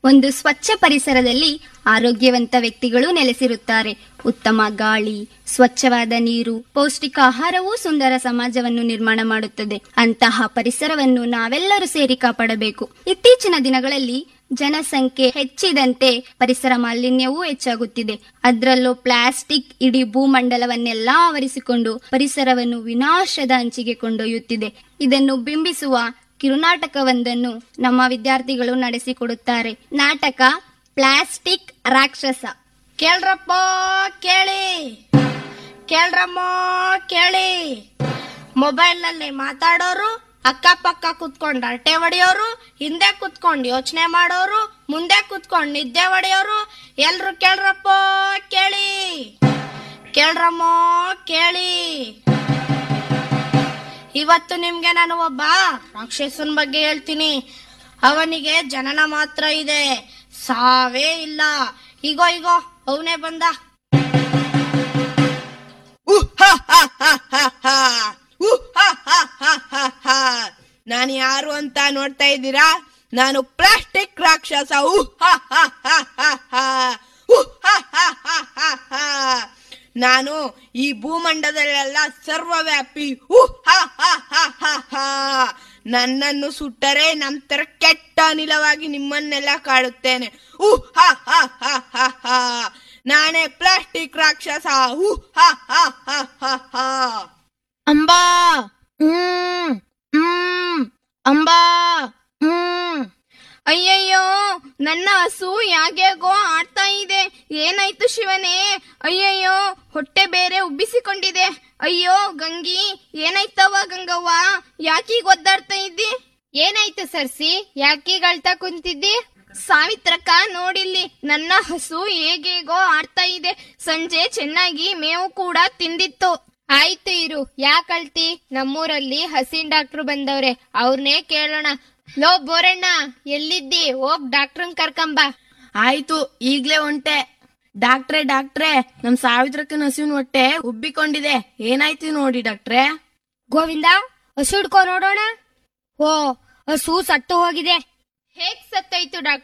ಒಂದು ಸ್ವಚ್ಛ ಪರಿಸರದಲ್ಲಿ ಆರೋಗ್ಯವಂತ ವ್ಯಕ್ತಿಗಳು ನೆಲೆಸಿರುತ್ತಾರೆ ಉತ್ತಮ ಗಾಳಿ ಸ್ವಚ್ಛವಾದ ನೀರು ಪೌಷ್ಟಿಕ ಆಹಾರವೂ ಸುಂದರ ಸಮಾಜವನ್ನು ನಿರ್ಮಾಣ ಮಾಡುತ್ತದೆ ಅಂತಹ ಪರಿಸರವನ್ನು ನಾವೆಲ್ಲರೂ ಸೇರಿ ಕಾಪಾಡಬೇಕು ಇತ್ತೀಚಿನ ದಿನಗಳಲ್ಲಿ ಜನಸಂಖ್ಯೆ ಹೆಚ್ಚಿದಂತೆ ಪರಿಸರ ಮಾಲಿನ್ಯವೂ ಹೆಚ್ಚಾಗುತ್ತಿದೆ ಅದರಲ್ಲೂ ಪ್ಲಾಸ್ಟಿಕ್ ಇಡೀ ಭೂಮಂಡಲವನ್ನೆಲ್ಲ ಆವರಿಸಿಕೊಂಡು ಪರಿಸರವನ್ನು ವಿನಾಶದ ಅಂಚಿಗೆ ಕೊಂಡೊಯ್ಯುತ್ತಿದೆ ಇದನ್ನು ಬಿಂಬಿಸುವ ಕಿರುನಾಟಕವೊಂದನ್ನು ನಮ್ಮ ವಿದ್ಯಾರ್ಥಿಗಳು ನಡೆಸಿಕೊಡುತ್ತಾರೆ ನಾಟಕ ಪ್ಲಾಸ್ಟಿಕ್ ರಾಕ್ಷಸ ಕೇಳ್ರಪ್ಪ ಕೇಳಿ ಕೇಳ್ರಮ್ಮ ಕೇಳಿ ಮೊಬೈಲ್ನಲ್ಲಿ ಮಾತಾಡೋರು ಅಕ್ಕಪಕ್ಕ ಕುತ್ಕೊಂಡು ಅರಟೆ ಹೊಡೆಯೋರು ಹಿಂದೆ ಕುತ್ಕೊಂಡು ಯೋಚನೆ ಮಾಡೋರು ಮುಂದೆ ಕುತ್ಕೊಂಡು ನಿದ್ದೆ ಹೊಡೆಯೋರು ಎಲ್ರು ಕೇಳ್ರಪ್ಪ ಕೇಳಿ ಕೇಳ್ರಮ್ಮ ಕೇಳಿ ಇವತ್ತು ನಿಮ್ಗೆ ನಾನು ಒಬ್ಬ ರಾಕ್ಷಸನ್ ಬಗ್ಗೆ ಹೇಳ್ತೀನಿ ಅವನಿಗೆ ಜನನ ಮಾತ್ರ ಇದೆ ಸಾವೇ ಇಲ್ಲ ಈಗೋ ಈಗೋ ಅವನೇ ಬಂದ ನಾನು ಯಾರು ಅಂತ ನೋಡ್ತಾ ಇದ್ದೀರಾ ನಾನು ಪ್ಲಾಸ್ಟಿಕ್ ರಾಕ್ಷಸ ನಾನು ಈ ಭೂಮಂಡದಲ್ಲೆಲ್ಲ ಸರ್ವವ್ಯಾಪಿ ನನ್ನನ್ನು ಸುಟ್ಟರೆ ನಂತರ ಕೆಟ್ಟ ಅನಿಲವಾಗಿ ನಿಮ್ಮನ್ನೆಲ್ಲ ಕಾಡುತ್ತೇನೆ ನಾನೇ ಪ್ಲಾಸ್ಟಿಕ್ ರಾಕ್ಷಸ ಅಂಬಾ ಹ್ಮ್ ಹ್ಮ್ ಅಂಬಾ ಹ್ಮ್ ಅಯ್ಯಯ್ಯೋ ನನ್ನ ಹಸು ಯಾಗ್ಯಾಗೋ ಆಡ್ತಾ ಇದೆ ಏನಾಯ್ತು ಶಿವನೇ ಅಯ್ಯಯ್ಯೋ ಹೊಟ್ಟೆ ಬೇರೆ ಉಬ್ಬಿಸಿಕೊಂಡಿದೆ ಅಯ್ಯೋ ಗಂಗಿ ಏನಾಯ್ತವ ಗಂಗವ್ವ ಯಾಕೀಗ ಒದ್ದಾಡ್ತಾ ಇದ್ದಿ ಏನಾಯ್ತು ಸರ್ಸಿ ಯಾಕೀಗ ಅಳ್ತಾ ಕುಂತಿದ್ದಿ ಸಾವಿತ್ರಕ್ಕ ನೋಡಿಲ್ಲಿ ನನ್ನ ಹಸು ಹೇಗೇಗೋ ಆಡ್ತಾ ಇದೆ ಸಂಜೆ ಚೆನ್ನಾಗಿ ಮೇವು ಕೂಡ ತಿಂದಿತ್ತು ಆಯ್ತು ಇರು ಯಾಕ್ ಅಳ್ತಿ ನಮ್ಮೂರಲ್ಲಿ ಹಸಿನ್ ಡಾಕ್ಟ್ರು ಬಂದವ್ರೆ ಅವ್ರನ್ನೇ ಕೇಳೋಣ ಲೋ ಬೋರಣ್ಣ ಎಲ್ಲಿದ್ದಿ ಹೋಗ್ ಡಾಕ್ಟ್ರನ್ ಕರ್ಕಂಬ ಆಯ್ತು ಈಗ್ಲೇ ಹೊಂಟೆ ಡಾಕ್ಟ್ರೆ ಡಾಕ್ಟ್ರೆ ನಮ್ ಸಾವಿತ್ರಕ್ಕನ ಹಸುವಿನ ಹೊಟ್ಟೆ ಉಬ್ಬಿಕೊಂಡಿದೆ ಏನಾಯ್ತು ನೋಡಿ ಡಾಕ್ಟ್ರೆ ಗೋವಿಂದ ಹಸು ಹಿಡ್ಕೊ ನೋಡೋಣ ಓ ಹಸು ಸತ್ತು ಹೋಗಿದೆ ಹೇಗ್ ಸತ್ತಾಯ್ತು ಡಾಕ್ಟ್ರೆ